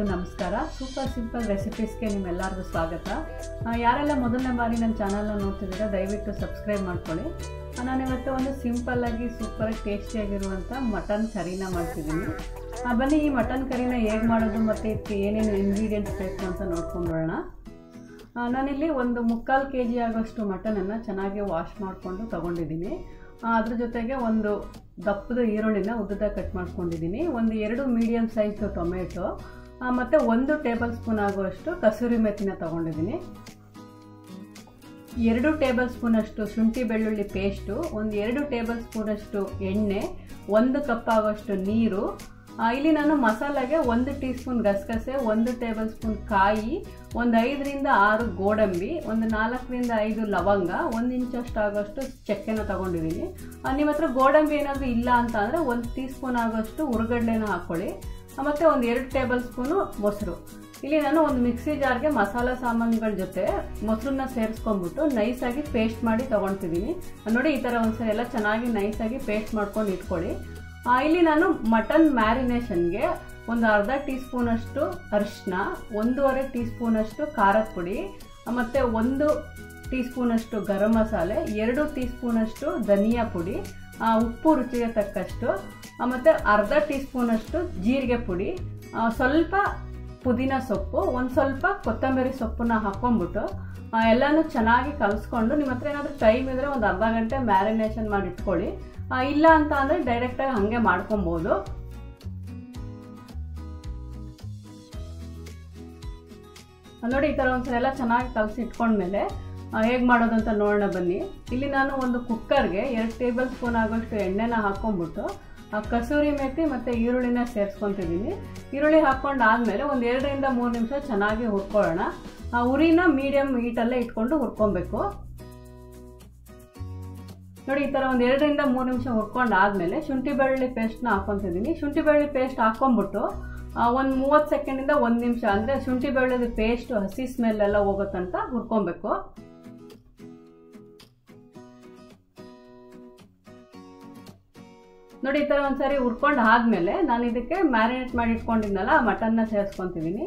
ಎಲ್ರಿಗೂ ನಮಸ್ಕಾರ super simple ರೆಸಿಪೀಸ್ಗೆ ನಿಮ್ಮೆಲ್ಲರಿಗೂ ಸ್ವಾಗತ ಆ, ಯಾರೆಲ್ಲ ಮೊದಲನೇ ಬಾರಿ ನನ್ನ ಚಾನಲ್ನ ನೋಡ್ತಿದ್ದೀರಾ ದಯವಿಟ್ಟು ಸಬ್ಸ್ಕ್ರೈಬ್ ಮಾಡ್ಕೊಳ್ಳಿ ಆ, ನಾನಿವತ್ತು ಒಂದು ಸಿಂಪಲ್ಲಾಗಿ ಸೂಪರಾಗಿ ಟೇಸ್ಟಿಯಾಗಿರುವಂಥ ಮಟನ್ ಕರಿನ ಮಾಡ್ತಿದ್ದೀನಿ ಆ, ಬನ್ನಿ ಈ ಮಟನ್ ಕರಿನ ಹೇಗೆ ಮಾಡೋದು ಮತ್ತು ಇದಕ್ಕೆ ಏನೇನು ಇಂಗ್ರೀಡಿಯೆಂಟ್ಸ್ ಬೇಕು ಅಂತ ನೋಡ್ಕೊಂಡ್ಬರೋಣ ಆ, ನಾನಿಲ್ಲಿ ಒಂದು ಮುಕ್ಕಾಲು ಕೆ ಜಿ ಆಗೋಷ್ಟು ಮಟನನ್ನು ಚೆನ್ನಾಗಿ ವಾಶ್ ಮಾಡಿಕೊಂಡು ತೊಗೊಂಡಿದ್ದೀನಿ ಅದ್ರ ಜೊತೆಗೆ ಒಂದು ದಪ್ಪದ ಈರುಳ್ಳಿನ ಉದ್ದದ ಕಟ್ ಮಾಡ್ಕೊಂಡಿದ್ದೀನಿ ಒಂದು ಎರಡು ಮೀಡಿಯಮ್ ಸೈಜ್ ಟೊಮೆಟೊ ಆ, ಮತ್ತು ಒಂದು ಟೇಬಲ್ ಸ್ಪೂನ್ ಆಗುವಷ್ಟು ಕಸೂರಿ ಮೆಥಿನ ತೊಗೊಂಡಿದ್ದೀನಿ ಎರಡು ಟೇಬಲ್ ಸ್ಪೂನಷ್ಟು ಶುಂಠಿ ಬೆಳ್ಳುಳ್ಳಿ ಪೇಸ್ಟು ಒಂದು ಎರಡು ಟೇಬಲ್ ಸ್ಪೂನಷ್ಟು ಎಣ್ಣೆ ಒಂದು ಕಪ್ ಆಗುವಷ್ಟು ನೀರು ಆ, ಇಲ್ಲಿ ನಾನು ಮಸಾಲೆಗೆ ಒಂದು ಟೀ ಸ್ಪೂನ್ ಗಸಗಸೆ ಒಂದು ಟೇಬಲ್ ಸ್ಪೂನ್ ಕಾಯಿ ಒಂದು ಐದರಿಂದ ಆರು ಗೋಡಂಬಿ ಒಂದು ನಾಲ್ಕರಿಂದ ಐದು ಲವಂಗ ಒಂದು ಇಂಚಷ್ಟು ಆಗೋಷ್ಟು ಚಕ್ಕೆನ ತೊಗೊಂಡಿದ್ದೀನಿ ನಿಮ್ಮ ಹತ್ರ ಗೋಡಂಬಿ ಏನಾದರೂ ಇಲ್ಲ ಅಂತ ಅಂದರೆ ಒಂದು ಟೀ ಸ್ಪೂನ್ ಆಗೋಷ್ಟು ಹುರುಗಡ್ಲೆನ ಹಾಕ್ಕೊಳ್ಳಿ ಆ, ಮತ್ತು ಒಂದು ಎರಡು ಟೇಬಲ್ ಸ್ಪೂನು ಮೊಸರು ಇಲ್ಲಿ ನಾನು ಒಂದು ಮಿಕ್ಸಿ ಜಾರ್ಗೆ ಮಸಾಲ ಸಾಮಾನುಗಳ ಜೊತೆ ಮೊಸರನ್ನ ಸೇರಿಸ್ಕೊಂಡ್ಬಿಟ್ಟು ನೈಸಾಗಿ ಪೇಸ್ಟ್ ಮಾಡಿ ತೊಗೊಳ್ತಿದ್ದೀನಿ ನೋಡಿ ಈ ಥರ ಒಂದ್ಸರಿ ಎಲ್ಲ ಚೆನ್ನಾಗಿ ನೈಸಾಗಿ ಪೇಸ್ಟ್ ಮಾಡ್ಕೊಂಡು ಇಟ್ಕೊಳ್ಳಿ ಆ, ಇಲ್ಲಿ ನಾನು ಮಟನ್ ಮ್ಯಾರಿನೇಷನ್ಗೆ ಒಂದು ಅರ್ಧ ಟೀ ಸ್ಪೂನಷ್ಟು ಅರಿಶಿನ ಒಂದೂವರೆ ಟೀ ಸ್ಪೂನಷ್ಟು ಖಾರದ ಪುಡಿ ಮತ್ತು ಒಂದು ಟೀ ಸ್ಪೂನಷ್ಟು ಗರಂ ಮಸಾಲೆ ಎರಡು ಟೀ ಸ್ಪೂನಷ್ಟು ಧನಿಯಾ ಪುಡಿ ಆ, ಉಪ್ಪು ರುಚಿಗೆ ತಕ್ಕಷ್ಟು ಮತ್ತು ಅರ್ಧ ಟೀ ಸ್ಪೂನಷ್ಟು ಜೀರಿಗೆ ಪುಡಿ ಆ, ಸ್ವಲ್ಪ ಪುದೀನ ಸೊಪ್ಪು ಒಂದು ಸ್ವಲ್ಪ ಕೊತ್ತಂಬರಿ ಸೊಪ್ಪನ್ನ ಹಾಕ್ಕೊಂಬಿಟ್ಟು ಆ, ಎಲ್ಲನೂ ಚೆನ್ನಾಗಿ ಕಲಿಸ್ಕೊಂಡು ನಿಮ್ಮ ಹತ್ರ ಏನಾದರೂ ಟೈಮ್ ಇದ್ದರೆ ಒಂದು ಅರ್ಧ ಗಂಟೆ ಮ್ಯಾರಿನೇಷನ್ ಮಾಡಿ ಇಟ್ಕೊಳ್ಳಿ ಆ, ಇಲ್ಲ ಅಂತ ಅಂದರೆ ಡೈರೆಕ್ಟಾಗಿ ಹಾಗೆ ಮಾಡ್ಕೊಬೋದು ನೋಡಿ ಈ ಥರ ಒಂದ್ಸಲ ಎಲ್ಲ ಚೆನ್ನಾಗಿ ಕಲಸಿ ಇಟ್ಕೊಂಡ್ಮೇಲೆ ಹೇಗೆ ಮಾಡೋದು ಅಂತ ನೋಡೋಣ ಬನ್ನಿ ಇಲ್ಲಿ ನಾನು ಒಂದು ಕುಕ್ಕರ್ಗೆ ಎರಡು ಟೇಬಲ್ ಸ್ಪೂನ್ ಆಗೋಷ್ಟು ಎಣ್ಣೆನ ಹಾಕ್ಕೊಂಬಿಟ್ಟು ಆ ಕಸೂರಿ ಮೇಥಿ ಮತ್ತು ಈರುಳ್ಳಿನ ಸೇರಿಸ್ಕೊತಿದ್ದೀನಿ ಈರುಳ್ಳಿ ಹಾಕ್ಕೊಂಡು ಆದಮೇಲೆ ಒಂದು ಎರಡರಿಂದ ಮೂರು ನಿಮಿಷ ಚೆನ್ನಾಗಿ ಹುರ್ಕೊಳ್ಳೋಣ ಆ ಉರಿನ ಮೀಡಿಯಮ್ ಹೀಟಲ್ಲೇ ಇಟ್ಕೊಂಡು ಹುರ್ಕೊಬೇಕು ನೋಡಿ ಈ ಥರ ಒಂದು ಎರಡರಿಂದ ಮೂರು ನಿಮಿಷ ಹುರ್ಕೊಂಡು ಆದಮೇಲೆ ಶುಂಠಿ ಬೆಳ್ಳುಳ್ಳಿ ಪೇಸ್ಟ್ನ ಹಾಕ್ಕೊತಿದ್ದೀನಿ ಶುಂಠಿ ಬೆಳ್ಳುಳ್ಳಿ ಪೇಸ್ಟ್ ಹಾಕ್ಕೊಂಬಿಟ್ಟು ಒಂದು ಮೂವತ್ತು ಸೆಕೆಂಡಿಂದ ಒಂದು ನಿಮಿಷ ಅಂದರೆ ಶುಂಠಿ ಬೆಳ್ಳುಳ್ಳಿ ಪೇಸ್ಟ್ ಹಸಿ ಸ್ಮೆಲ್ ಎಲ್ಲ ಹೋಗೋ ತನಕ ಹುರ್ಕೊಬೇಕು ನೋಡಿ ಈ ಥರ ಒಂದ್ಸರಿ ಹುರ್ಕೊಂಡು ಆದಮೇಲೆ ನಾನು ಇದಕ್ಕೆ ಮ್ಯಾರಿನೇಟ್ ಮಾಡಿ ಇಟ್ಕೊಂಡಿದ್ನಲ್ಲ ಆ ಮಟನ್ನ ಸೇರಿಸ್ಕೊತಿದ್ದೀನಿ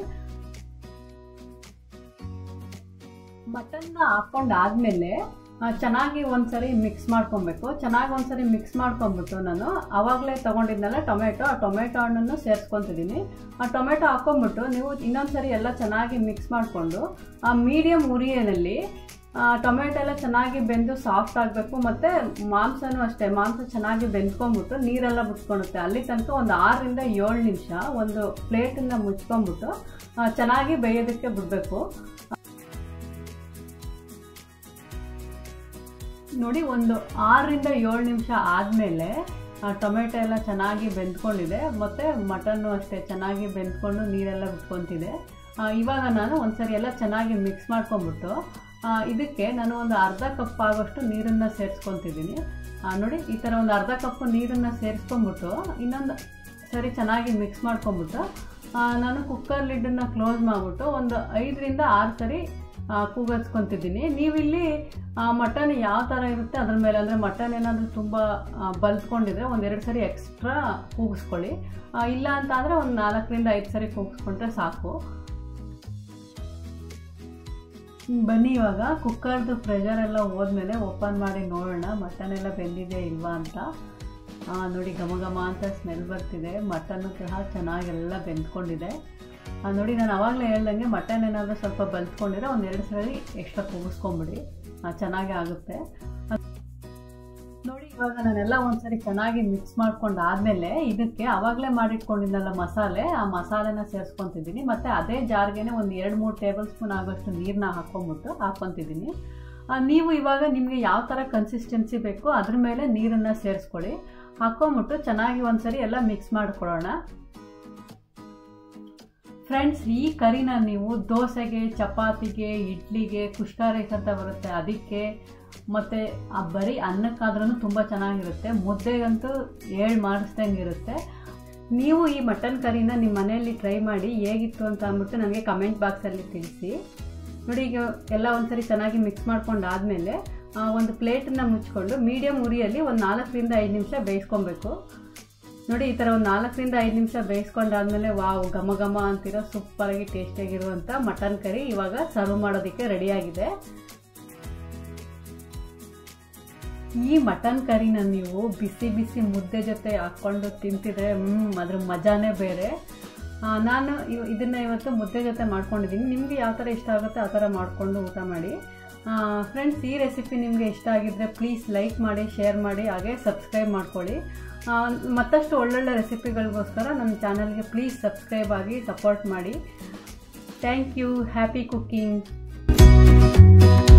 ಮಟನ್ನ ಹಾಕ್ಕೊಂಡು ಆದಮೇಲೆ ಚೆನ್ನಾಗಿ ಒಂದ್ಸರಿ ಮಿಕ್ಸ್ ಮಾಡ್ಕೊಬೇಕು ಚೆನ್ನಾಗಿ ಒಂದ್ಸರಿ ಮಿಕ್ಸ್ ಮಾಡ್ಕೊಂಬಿಟ್ಟು ನಾನು ಆವಾಗಲೇ ತೊಗೊಂಡಿದ್ನಲ್ಲ ಟೊಮೆಟೊ ಆ ಟೊಮೆಟೊ ಹಣ್ಣನ್ನು ಸೇರಿಸ್ಕೊತಿದ್ದೀನಿ ಆ ಟೊಮೆಟೊ ಹಾಕ್ಕೊಂಬಿಟ್ಟು ನೀವು ಇನ್ನೊಂದ್ಸರಿ ಎಲ್ಲ ಚೆನ್ನಾಗಿ ಮಿಕ್ಸ್ ಮಾಡಿಕೊಂಡು ಆ ಮೀಡಿಯಮ್ ಉರಿಯಲ್ಲಿ ಟೊಮೆಟೊ ಎಲ್ಲ ಚೆನ್ನಾಗಿ ಬೆಂದು ಸಾಫ್ಟ್ ಆಗಬೇಕು ಮತ್ತು ಮಾಂಸನೂ ಅಷ್ಟೇ ಮಾಂಸ ಚೆನ್ನಾಗಿ ಬೆಂದ್ಕೊಂಬಿಟ್ಟು ನೀರೆಲ್ಲ ಬಿಟ್ಕೊಳುತ್ತೆ ಅಲ್ಲಿ ತನಕ ಒಂದು ಆರರಿಂದ ಏಳು ನಿಮಿಷ ಒಂದು ಪ್ಲೇಟಿಂದ ಮುಚ್ಕೊಂಬಿಟ್ಟು ಚೆನ್ನಾಗಿ ಬೇಯೋದಕ್ಕೆ ಬಿಡಬೇಕು ನೋಡಿ ಒಂದು ಆರರಿಂದ ಏಳು ನಿಮಿಷ ಆದಮೇಲೆ ಟೊಮೆಟೊ ಎಲ್ಲ ಚೆನ್ನಾಗಿ ಬೆಂದ್ಕೊಂಡಿದೆ ಮತ್ತು ಮಟನ್ನು ಅಷ್ಟೇ ಚೆನ್ನಾಗಿ ಬೆಂದ್ಕೊಂಡು ನೀರೆಲ್ಲ ಬಿಟ್ಕೊತಿದೆ ಇವಾಗ ನಾನು ಒಂದ್ಸರಿ ಎಲ್ಲ ಚೆನ್ನಾಗಿ ಮಿಕ್ಸ್ ಮಾಡ್ಕೊಂಬಿಟ್ಟು ಇದಕ್ಕೆ ನಾನು ಒಂದು ಅರ್ಧ ಕಪ್ ಆಗೋಷ್ಟು ನೀರನ್ನು ಸೇರಿಸ್ಕೊತಿದ್ದೀನಿ ನೋಡಿ ಈ ಥರ ಒಂದು ಅರ್ಧ ಕಪ್ಪು ನೀರನ್ನು ಸೇರಿಸ್ಕೊಂಬಿಟ್ಟು ಇನ್ನೊಂದು ಸರಿ ಚೆನ್ನಾಗಿ ಮಿಕ್ಸ್ ಮಾಡ್ಕೊಂಬಿಟ್ಟು ನಾನು ಕುಕ್ಕರ್ ಲಿಡ್ಡನ್ನು ಕ್ಲೋಸ್ ಮಾಡಿಬಿಟ್ಟು ಒಂದು ಐದರಿಂದ ಆರು ಸರಿ ಕೂಗಿಸ್ಕೊತಿದ್ದೀನಿ ನೀವಿಲ್ಲಿ ಮಟನ್ ಯಾವ ಥರ ಇರುತ್ತೆ ಅದ್ರ ಮೇಲೆ ಅಂದರೆ ಮಟನ್ ಏನಾದರೂ ತುಂಬ ಬಲ್ತ್ಕೊಂಡಿದ್ರೆ ಒಂದೆರಡು ಸರಿ ಎಕ್ಸ್ಟ್ರಾ ಕೂಗಿಸ್ಕೊಳ್ಳಿ ಇಲ್ಲ ಅಂತ ಅಂದರೆ ಒಂದು ನಾಲ್ಕರಿಂದ ಐದು ಸರಿ ಕೂಗಿಸ್ಕೊಂಡ್ರೆ ಸಾಕು ಬನ್ನಿ ಇವಾಗ ಕುಕ್ಕರ್ದು ಪ್ರೆಷರ್ ಎಲ್ಲ ಹೋದ್ಮೇಲೆ ಓಪನ್ ಮಾಡಿ ನೋಡೋಣ ಮಟನ್ ಎಲ್ಲ ಬೆಂದಿದೆ ಇಲ್ವಾ ಅಂತ ನೋಡಿ ಘಮ ಘಮ ಅಂತ ಸ್ಮೆಲ್ ಬರ್ತಿದೆ ಮಟನ್ನು ಸಹ ಚೆನ್ನಾಗೆಲ್ಲ ಬೆಂದ್ಕೊಂಡಿದೆ ನೋಡಿ ನಾನು ಆವಾಗಲೇ ಹೇಳ್ದಂಗೆ ಮಟನ್ ಏನಾದರೂ ಸ್ವಲ್ಪ ಬಲ್ತ್ಕೊಂಡಿದ್ರೆ ಒಂದೆರಡು ಸರಿ ಎಕ್ಸ್ಟ್ರಾ ಕೂಗಿಸ್ಕೊಂಬಿಡಿ ಚೆನ್ನಾಗಿ ಆಗುತ್ತೆ ನೋಡಿ ಇವಾಗ ನಾನೆಲ್ಲ ಒಂದ್ಸರಿ ಚೆನ್ನಾಗಿ ಮಿಕ್ಸ್ ಮಾಡ್ಕೊಂಡು ಆದಮೇಲೆ ಇದಕ್ಕೆ ಆವಾಗಲೇ ಮಾಡಿಟ್ಕೊಂಡಿದ್ದಲ್ಲ ಮಸಾಲೆ ಆ ಮಸಾಲೆನ ಸೇರಿಸ್ಕೊತಿದ್ದೀನಿ ಮತ್ತು ಅದೇ ಜಾರ್ಗೆ ಒಂದು ಎರಡು ಮೂರು ಟೇಬಲ್ ಸ್ಪೂನ್ ಆಗೋಷ್ಟು ನೀರನ್ನ ಹಾಕ್ಕೊಂಬಿಟ್ಟು ಹಾಕ್ಕೊತಿದ್ದೀನಿ ನೀವು ಇವಾಗ ನಿಮಗೆ ಯಾವ ಥರ ಕನ್ಸಿಸ್ಟೆನ್ಸಿ ಬೇಕು ಅದ್ರ ಮೇಲೆ ನೀರನ್ನು ಸೇರಿಸ್ಕೊಳ್ಳಿ ಹಾಕ್ಕೊಂಬಿಟ್ಟು ಚೆನ್ನಾಗಿ ಒಂದ್ಸರಿ ಎಲ್ಲ ಮಿಕ್ಸ್ ಮಾಡ್ಕೊಳ್ಳೋಣ ಫ್ರೆಂಡ್ಸ್ ಈ ಕರಿನ ನೀವು ದೋಸೆಗೆ ಚಪಾತಿಗೆ ಇಡ್ಲಿಗೆ ಕುಷ್ಕ ರೈಸ್ ಅಂತ ಬರುತ್ತೆ ಅದಕ್ಕೆ ಮತ್ತು ಆ ಬರೀ ಅನ್ನಕ್ಕಾದ್ರೂ ತುಂಬ ಚೆನ್ನಾಗಿರುತ್ತೆ ಮುದ್ದೆಗಂತೂ ಏಳು ಮಾಡಿಸ್ದಂಗೆ ಇರುತ್ತೆ ನೀವು ಈ ಮಟನ್ ಕರಿನ ನಿಮ್ಮ ಮನೆಯಲ್ಲಿ ಟ್ರೈ ಮಾಡಿ ಹೇಗಿತ್ತು ಅಂತ ಅಂದ್ಬಿಟ್ಟು ನನಗೆ ಕಮೆಂಟ್ ಬಾಕ್ಸಲ್ಲಿ ತಿಳಿಸಿ ನೋಡಿ ಈಗ ಎಲ್ಲ ಒಂದ್ಸರಿ ಚೆನ್ನಾಗಿ ಮಿಕ್ಸ್ ಮಾಡ್ಕೊಂಡು ಆದಮೇಲೆ ಒಂದು ಪ್ಲೇಟನ್ನು ಮುಚ್ಕೊಂಡು ಮೀಡಿಯಮ್ ಉರಿಯಲ್ಲಿ ಒಂದು ನಾಲ್ಕರಿಂದ ಐದು ನಿಮಿಷ ಬೇಯಿಸ್ಕೊಬೇಕು ನೋಡಿ ಈ ಥರ ಒಂದು ನಾಲ್ಕರಿಂದ ಐದು ನಿಮಿಷ ಬೇಯಿಸ್ಕೊಂಡಾದ್ಮೇಲೆ ವಾವ್ ಘಮ ಘಮ ಅಂತಿರೋ ಸೂಪರಾಗಿ ಟೇಸ್ಟಿಯಾಗಿರುವಂಥ ಮಟನ್ ಕರಿ ಇವಾಗ ಸರ್ವ್ ಮಾಡೋದಕ್ಕೆ ರೆಡಿಯಾಗಿದೆ ಈ ಮಟನ್ ಕರಿನ ನೀವು ಬಿಸಿ ಬಿಸಿ ಮುದ್ದೆ ಜೊತೆ ಹಾಕ್ಕೊಂಡು ತಿಂತಿದ್ರೆ ಹ್ಞೂ ಅದ್ರ ಮಜಾನೇ ಬೇರೆ ನಾನು ಇದನ್ನು ಇವತ್ತು ಮುದ್ದೆ ಜೊತೆ ಮಾಡ್ಕೊಂಡಿದ್ದೀನಿ ನಿಮಗೆ ಯಾವ ಥರ ಇಷ್ಟ ಆಗುತ್ತೆ ಆ ಥರ ಮಾಡಿಕೊಂಡು ಊಟ ಮಾಡಿ ಫ್ರೆಂಡ್ಸ್ ಈ ರೆಸಿಪಿ ನಿಮಗೆ ಇಷ್ಟ ಆಗಿದ್ದರೆ ಪ್ಲೀಸ್ ಲೈಕ್ ಮಾಡಿ ಶೇರ್ ಮಾಡಿ ಹಾಗೆ ಸಬ್ಸ್ಕ್ರೈಬ್ ಮಾಡ್ಕೊಳ್ಳಿ ಮತ್ತಷ್ಟು ಒಳ್ಳೊಳ್ಳೆ ರೆಸಿಪಿಗಳಿಗೋಸ್ಕರ ನಮ್ಮ ಚಾನಲ್ಗೆ ಪ್ಲೀಸ್ ಸಬ್ಸ್ಕ್ರೈಬ್ ಆಗಿ ಸಪೋರ್ಟ್ ಮಾಡಿ ಥ್ಯಾಂಕ್ ಯು ಹ್ಯಾಪಿ ಕುಕ್ಕಿಂಗ್